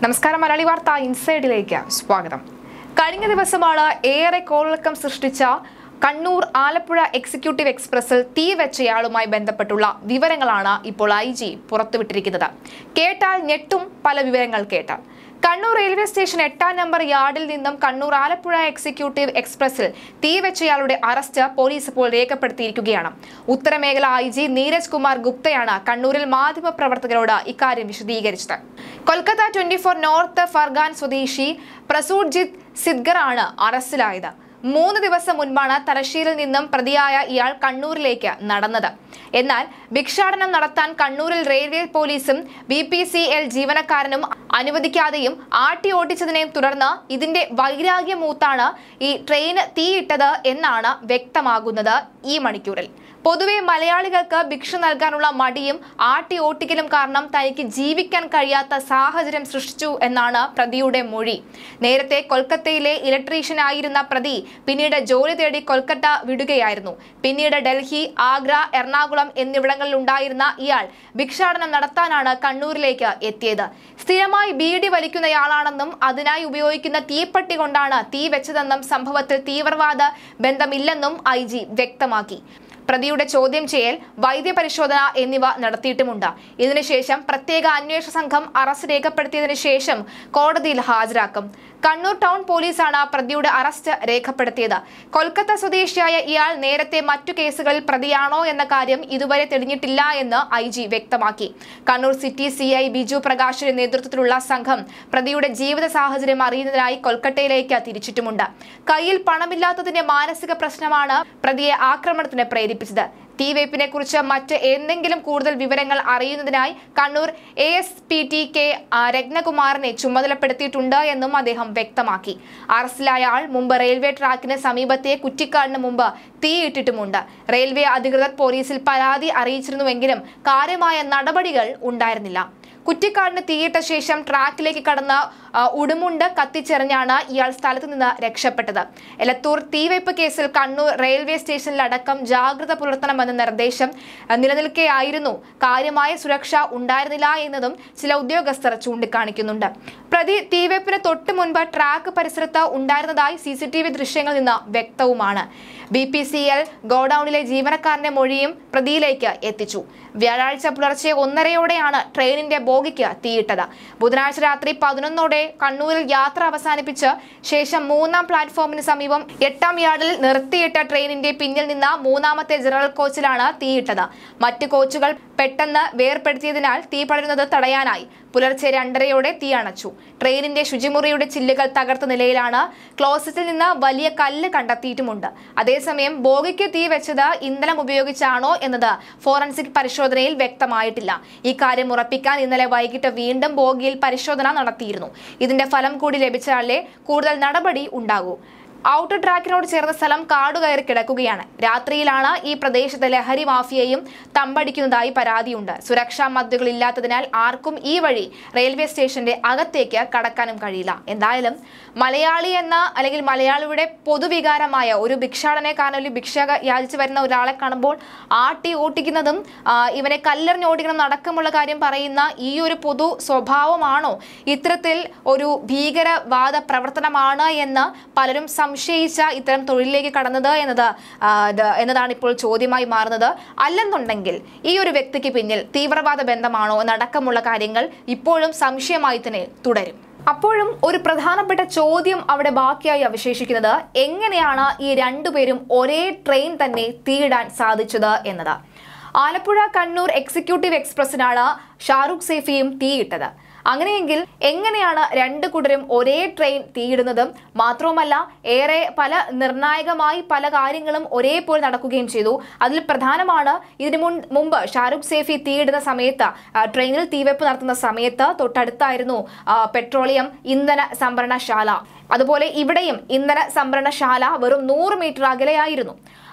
നമസ്കാരം മലയാളി വാർത്ത ഇൻസൈഡിലേക്ക് സ്വാഗതം കഴിഞ്ഞ ദിവസമാണ് ഏറെ കോളിളക്കം സൃഷ്ടിച്ച കണ്ണൂർ ആലപ്പുഴ എക്സിക്യൂട്ടീവ് എക്സ്പ്രസിൽ തീ വെച്ചയാളുമായി ബന്ധപ്പെട്ടുള്ള വിവരങ്ങളാണ് ഇപ്പോൾ ഐ ജി പുറത്തുവിട്ടിരിക്കുന്നത് കേട്ടാൽ ഞെട്ടും പല വിവരങ്ങൾ കേട്ടാൽ കണ്ണൂർ റെയിൽവേ സ്റ്റേഷൻ എട്ടാം നമ്പർ യാർഡിൽ നിന്നും കണ്ണൂർ ആലപ്പുഴ എക്സിക്യൂട്ടീവ് എക്സ്പ്രസിൽ തീ വെച്ചയാളുടെ അറസ്റ്റ് പോലീസ് ഇപ്പോൾ രേഖപ്പെടുത്തിയിരിക്കുകയാണ് ഉത്തരമേഖല ഐ ജി നീരജ് കുമാർ ഗുപ്തയാണ് കണ്ണൂരിൽ മാധ്യമപ്രവർത്തകരോട് ഇക്കാര്യം വിശദീകരിച്ചത് Kolkata twenty four north Parganas സ്വദേശി പ്രസൂർജിത് സിദ്ഗറാണ് അറസ്റ്റിലായത് മൂന്ന് ദിവസം മുൻപാണ് തലശ്ശേരിയിൽ നിന്നും പ്രതിയായ ഇയാൾ കണ്ണൂരിലേക്ക് നടന്നത് എന്നാൽ ഭിക്ഷാടനം നടത്താൻ കണ്ണൂരിൽ റെയിൽവേ പോലീസും ബി പി സി എൽ ജീവനക്കാരനും അനുവദിക്കാതെയും ആട്ടി ഓടിച്ചതിനെയും തുടർന്ന് ഇതിന്റെ വൈരാഗ്യമൂത്താണ് ഈ ട്രെയിന് തീയിട്ടത് എന്നാണ് വ്യക്തമാകുന്നത് ഈ മണിക്കൂറിൽ പൊതുവെ മലയാളികൾക്ക് ഭിക്ഷ നൽകാനുള്ള മടിയും ആട്ടി ഓട്ടിക്കലും കാരണം തനിക്ക് ജീവിക്കാൻ കഴിയാത്ത സാഹചര്യം സൃഷ്ടിച്ചു എന്നാണ് പ്രതിയുടെ മൊഴി നേരത്തെ കൊൽക്കത്തയിലെ ഇലക്ട്രീഷ്യൻ ആയിരുന്ന പ്രതി പിന്നീട് ജോലി തേടി കൊൽക്കത്ത വിടുകയായിരുന്നു പിന്നീട് ഡൽഹി ആഗ്ര എറണാകുളം എന്നിവിടങ്ങളിൽ ഉണ്ടായിരുന്ന ഇയാൾ ഭിക്ഷാടനം നടത്താനാണ് കണ്ണൂരിലേക്ക് എത്തിയത് സ്ഥിരമായി ബീഡി വലിക്കുന്നയാളാണെന്നും അതിനായി ഉപയോഗിക്കുന്ന തീപ്പെട്ടി കൊണ്ടാണ് തീ വെച്ചതെന്നും സംഭവത്തിൽ തീവ്രവാദ ബന്ധമില്ലെന്നും ഐ ജി വ്യക്തമാക്കി പ്രതിയുടെ ചോദ്യം ചെയ്യൽ വൈദ്യപരിശോധന എന്നിവ നടത്തിയിട്ടുമുണ്ട് ഇതിനുശേഷം പ്രത്യേക അന്വേഷണ സംഘം അറസ്റ്റ് രേഖപ്പെടുത്തിയതിനു ശേഷം കോടതിയിൽ ഹാജരാക്കും കണ്ണൂർ ടൗൺ പോലീസാണ് പ്രതിയുടെ അറസ്റ്റ് രേഖപ്പെടുത്തിയത് കൊൽക്കത്ത സ്വദേശിയായ ഇയാൾ നേരത്തെ മറ്റു കേസുകളിൽ പ്രതിയാണോ എന്ന കാര്യം ഇതുവരെ തെളിഞ്ഞിട്ടില്ല എന്ന് ഐ ജി വ്യക്തമാക്കി Kannur city C I Biju പ്രകാശിന്റെ നേതൃത്വത്തിലുള്ള സംഘം പ്രതിയുടെ ജീവിത സാഹചര്യം അറിയുന്നതിനായി കൊൽക്കത്തയിലേക്ക് തിരിച്ചിട്ടുമുണ്ട് കയ്യിൽ പണമില്ലാത്തതിന്റെ മാനസിക പ്രശ്നമാണ് പ്രതിയെ ആക്രമണത്തിന് പ്രേരിപ്പിച്ചത് തീവയ്പ്പിനെ കുറിച്ച് മറ്റ് എന്തെങ്കിലും കൂടുതൽ വിവരങ്ങൾ അറിയുന്നതിനായി Kannur A S P T K രത്നകുമാറിനെ ചുമതലപ്പെടുത്തിയിട്ടുണ്ട് എന്നും അദ്ദേഹം വ്യക്തമാക്കി അറസ്റ്റിലായ ആൾ മുമ്പ് റെയിൽവേ ട്രാക്കിന് സമീപത്തെ കുറ്റിക്കാടിന് മുമ്പ് തീയിട്ടിട്ടുമുണ്ട് റെയിൽവേ അധികൃതർ പോലീസിൽ പരാതി അറിയിച്ചിരുന്നുവെങ്കിലും കാര്യമായ നടപടികൾ ഉണ്ടായിരുന്നില്ല കുറ്റിക്കാടിന് തീയിട്ട ശേഷം ട്രാക്കിലേക്ക് കടന്ന ആ, ഉടുമുണ്ട് കത്തിച്ചെറിഞ്ഞാണ് ഇയാൾ സ്ഥലത്ത് നിന്ന് രക്ഷപ്പെട്ടത് എലത്തൂർ തീവയ്പ് കേസിൽ കണ്ണൂർ റെയിൽവേ സ്റ്റേഷനിലടക്കം ജാഗ്രത പുലർത്തണമെന്ന നിർദ്ദേശം ആ, നിലനിൽക്കെയായിരുന്നു കാര്യമായ സുരക്ഷ ഉണ്ടായിരുന്നില്ല എന്നതും ചില ഉദ്യോഗസ്ഥർ ചൂണ്ടിക്കാണിക്കുന്നുണ്ട് പ്രതി തീവയ്പ്പിന് തൊട്ടു മുൻപ് ട്രാക്ക് പരിസരത്ത് ഉണ്ടായിരുന്നതായി സി സി ടി വി ദൃശ്യങ്ങളിൽ നിന്ന് വ്യക്തവുമാണ് ബി പി സി എൽ ഗോഡൌണിലെ ജീവനക്കാരന്റെ മൊഴിയും പ്രതിയിലേക്ക് എത്തിച്ചു വ്യാഴാഴ്ച പുലർച്ചെ ഒന്നരയോടെയാണ് ട്രെയിനിന്റെ ബോഗിക്ക് തീയിട്ടത് ബുധനാഴ്ച രാത്രി പതിനൊന്നോടെ കണ്ണൂരിൽ യാത്ര അവസാനിപ്പിച്ച് ശേഷം മൂന്നാം പ്ലാറ്റ്ഫോമിന് സമീപം എട്ടാം യാർഡിൽ നിർത്തിയിട്ട ട്രെയിനിന്റെ പിന്നിൽ നിന്ന് മൂന്നാമത്തെ ജനറൽ കോച്ചിലാണ് തീയിട്ടത് മറ്റ് കോച്ചുകൾ പെട്ടെന്ന് വേർപ്പെടുത്തിയതിനാൽ തീ പടരുന്നത് തടയാനായി പുലർച്ചെ രണ്ടരയോടെ തീ അണച്ചു ട്രെയിനിന്റെ ശുചിമുറിയുടെ ചില്ലുകൾ തകർത്ത നിലയിലാണ് ക്ലോസറ്റിൽ നിന്ന് വലിയ കല്ല് കണ്ടെത്തിയിട്ടുമുണ്ട് അതേസമയം ബോഗിക്ക് തീ വെച്ചത് ഇന്ധനം ഉപയോഗിച്ചാണോ എന്നത് ഫോറൻസിക് പരിശോധനയിൽ വ്യക്തമായിട്ടില്ല ഇക്കാര്യം ഉറപ്പിക്കാൻ ഇന്നലെ വൈകിട്ട് വീണ്ടും ബോഗിയിൽ പരിശോധന നടത്തിയിരുന്നു ഇതിന്റെ ഫലം കൂടി ലഭിച്ചാലേ കൂടുതൽ നടപടി ഉണ്ടാകൂ ഔട്ടർ ട്രാക്കിനോട് ചേർന്ന സ്ഥലം കാടുകയറി കിടക്കുകയാണ് രാത്രിയിലാണ് ഈ പ്രദേശത്തെ ലഹരി മാഫിയയും തമ്പടിക്കുന്നതായി പരാതിയുണ്ട് സുരക്ഷാ മദ്യകൾ ഇല്ലാത്തതിനാൽ ആർക്കും ഈ വഴി റെയിൽവേ സ്റ്റേഷന്റെ അകത്തേക്ക് കടക്കാനും കഴിയില്ല എന്തായാലും മലയാളി എന്ന അല്ലെങ്കിൽ മലയാളിയുടെ പൊതുവികാരമായ ഒരു ഭിക്ഷാടനക്കാരൻ ഒരു ഭിക്ഷ യാചിച്ചു വരുന്ന ഒരാളെ കാണുമ്പോൾ ആട്ടി ഓട്ടിക്കുന്നതും ആ, ഇവനെ കല്ലെറിഞ്ഞ് ഓടിക്കണം അടക്കമുള്ള കാര്യം പറയുന്ന ഈ ഒരു പൊതു സ്വഭാവമാണോ ഇത്തരത്തിൽ ഒരു ഭീകരവാദ പ്രവർത്തനമാണ് എന്ന് പലരും സംശയിച്ച ഇത്തരം തൊഴിലിലേക്ക് കടന്നത് എന്നത് ആ, ഇത് എന്നതാണ് ഇപ്പോൾ ചോദ്യമായി മാറുന്നത് അല്ലെന്നുണ്ടെങ്കിൽ ഈ ഒരു വ്യക്തിക്ക് പിന്നിൽ തീവ്രവാദ ബന്ധമാണോ എന്നടക്കമുള്ള കാര്യങ്ങൾ ഇപ്പോഴും സംശയമായി തന്നെ തുടരും അപ്പോഴും ഒരു പ്രധാനപ്പെട്ട ചോദ്യം അവിടെ ബാക്കിയായി അവശേഷിക്കുന്നത് എങ്ങനെയാണ് ഈ രണ്ടുപേരും ഒരേ ട്രെയിൻ തന്നെ തീയിടാൻ സാധിച്ചത് എന്നത് ആലപ്പുഴ കണ്ണൂർ എക്സിക്യൂട്ടീവ് എക്സ്പ്രസിനാണ് ഷാറുഖ് സേഫിയും തീയിട്ടത് അങ്ങനെയെങ്കിൽ എങ്ങനെയാണ് രണ്ട് കൂട്ടരും ഒരേ ട്രെയിൻ തീയിടുന്നതും മാത്രവുമല്ല ഏറെ പല നിർണായകമായി പല കാര്യങ്ങളും ഒരേപോലെ നടക്കുകയും ചെയ്തു അതിൽ പ്രധാനമാണ് ഇതിനു മുൻ മുമ്പ് ഷാറുഖ് സേഫി തീയിടുന്ന സമയത്ത് ആ, ട്രെയിനിൽ തീവെപ്പ് നടത്തുന്ന സമയത്ത് തൊട്ടടുത്തായിരുന്നു ആ, പെട്രോളിയം ഇന്ധന സംഭരണശാല അതുപോലെ ഇവിടെയും ഇന്ധന സംഭരണശാല വെറും നൂറ് മീറ്റർ അകലെയായിരുന്നു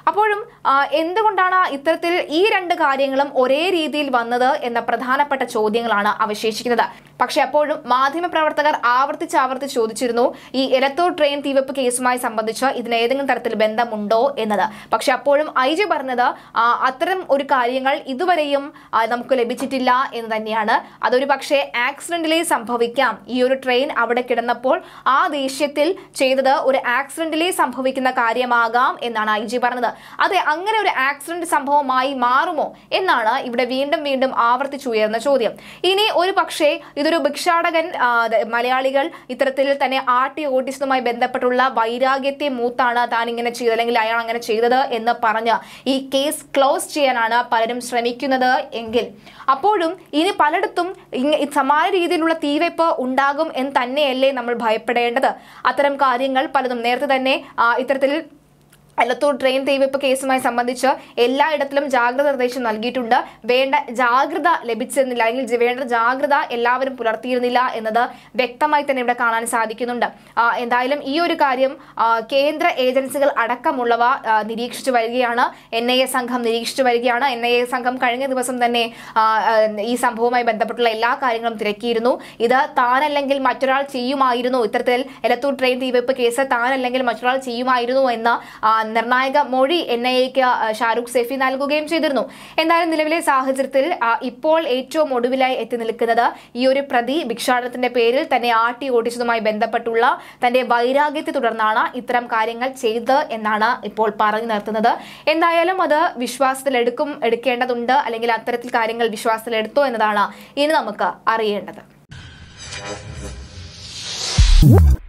അപ്പോഴും ആ, എന്തുകൊണ്ടാണ് ഇത്തരത്തിൽ ഈ രണ്ട് കാര്യങ്ങളും ഒരേ രീതിയിൽ വന്നത് എന്ന പ്രധാനപ്പെട്ട ചോദ്യങ്ങളാണ് അവശേഷിക്കുന്നത് പക്ഷെ അപ്പോഴും മാധ്യമപ്രവർത്തകർ ആവർത്തിച്ച് ആവർത്തിച്ച് ചോദിച്ചിരുന്നു ഈ എലത്തൂർ ട്രെയിൻ തീവെപ്പ് കേസുമായി സംബന്ധിച്ച് ഇതിന് ഏതെങ്കിലും തരത്തിൽ ബന്ധമുണ്ടോ എന്നത് പക്ഷെ അപ്പോഴും ഐ ജി പറഞ്ഞത് ആ, അത്തരം ഒരു കാര്യങ്ങൾ ഇതുവരെയും ആ, നമുക്ക് ലഭിച്ചിട്ടില്ല എന്ന് തന്നെയാണ് അതൊരു പക്ഷേ ആക്സിഡന്റിലേ സംഭവിക്കാം ഈ ഒരു ട്രെയിൻ അവിടെ കിടന്നപ്പോൾ ആ ദേഷ്യത്തിൽ ചെയ്തത് ഒരു ആക്സിഡന്റിലേ സംഭവിക്കുന്ന കാര്യമാകാം എന്നാണ് ഐ ജി പറഞ്ഞത് അതെ അങ്ങനെ ഒരു ആക്സിഡന്റ് സംഭവമായി മാറുമോ എന്നാണ് ഇവിടെ വീണ്ടും വീണ്ടും ആവർത്തിച്ചുയർന്ന ചോദ്യം ഇനി ഒരു പക്ഷേ ഇതൊരു ഭിക്ഷാടകൻ ആ, ത- മലയാളികൾ ഇത്തരത്തിൽ തന്നെ ആട്ടി ഓടിച്ചതുമായി ബന്ധപ്പെട്ടുള്ള വൈരാഗ്യത്തെ മൂത്താണ് താൻ ഇങ്ങനെ ചെയ്തത് അല്ലെങ്കിൽ അയാൾ അങ്ങനെ ചെയ്തത് എന്ന് പറഞ്ഞ് ഈ കേസ് ക്ലോസ് ചെയ്യാനാണ് പലരും ശ്രമിക്കുന്നത് എങ്കിൽ അപ്പോഴും ഇനി പലയിടത്തും ഇങ്ങ- ഈ സമാന രീതിയിലുള്ള തീവെപ്പ് ഉണ്ടാകും എന്ന് തന്നെയല്ലേ നമ്മൾ ഭയപ്പെടേണ്ടത് അത്തരം കാര്യങ്ങൾ പലതും നേരത്തെ തന്നെ ആ, ഇത്തരത്തിൽ എലത്തൂർ ട്രെയിൻ തീവെപ്പ് കേസുമായി സംബന്ധിച്ച് എല്ലായിടത്തിലും ജാഗ്രത നിർദ്ദേശം നൽകിയിട്ടുണ്ട് വേണ്ട ജാഗ്രത ലഭിച്ചിരുന്നില്ല അല്ലെങ്കിൽ ജ- വേണ്ട ജാഗ്രത എല്ലാവരും പുലർത്തിയിരുന്നില്ല എന്നത് വ്യക്തമായി തന്നെ ഇവിടെ കാണാൻ സാധിക്കുന്നുണ്ട് ആ, എന്തായാലും ഈ ഒരു കാര്യം ആ, കേന്ദ്ര ഏജൻസികൾ അടക്കമുള്ളവ ആ, നിരീക്ഷിച്ചു വരികയാണ് എൻ ഐ എ സംഘം നിരീക്ഷിച്ചു വരികയാണ് എൻ ഐ എ സംഘം കഴിഞ്ഞ ദിവസം തന്നെ ആ, ആ, ഈ സംഭവവുമായി ബന്ധപ്പെട്ടുള്ള എല്ലാ കാര്യങ്ങളും തിരക്കിയിരുന്നു ഇത് താനല്ലെങ്കിൽ മറ്റൊരാൾ ചെയ്യുമായിരുന്നു ഇത്തരത്തിൽ എലത്തൂർ ട്രെയിൻ തീവെപ്പ് കേസ് താനല്ലെങ്കിൽ മറ്റൊരാൾ ചെയ്യുമായിരുന്നു എന്ന ആ, നിർണായക മൊഴി എൻ ഐ എക്ക് ഷാരൂഖ് സേഫി നൽകുകയും ചെയ്തിരുന്നു എന്തായാലും നിലവിലെ സാഹചര്യത്തിൽ ആ, ഇപ്പോൾ ഏറ്റവും ഒടുവിലായി എത്തി നിൽക്കുന്നത് ഈ ഒരു പ്രതി ഭിക്ഷാടനത്തിന്റെ പേരിൽ തന്നെ ആട്ടി ഓടിച്ചതുമായി ബന്ധപ്പെട്ടുള്ള തന്റെ വൈരാഗ്യത്തെ തുടർന്നാണ് ഇത്തരം കാര്യങ്ങൾ ചെയ്തത് എന്നാണ് ഇപ്പോൾ പറഞ്ഞു നിർത്തുന്നത് എന്തായാലും അത് വിശ്വാസത്തിലെടുക്കും എടുക്കേണ്ടതുണ്ട് അല്ലെങ്കിൽ അത്തരത്തിൽ കാര്യങ്ങൾ വിശ്വാസത്തിലെടുത്തോ എന്നതാണ് ഇനി നമുക്ക് അറിയേണ്ടത്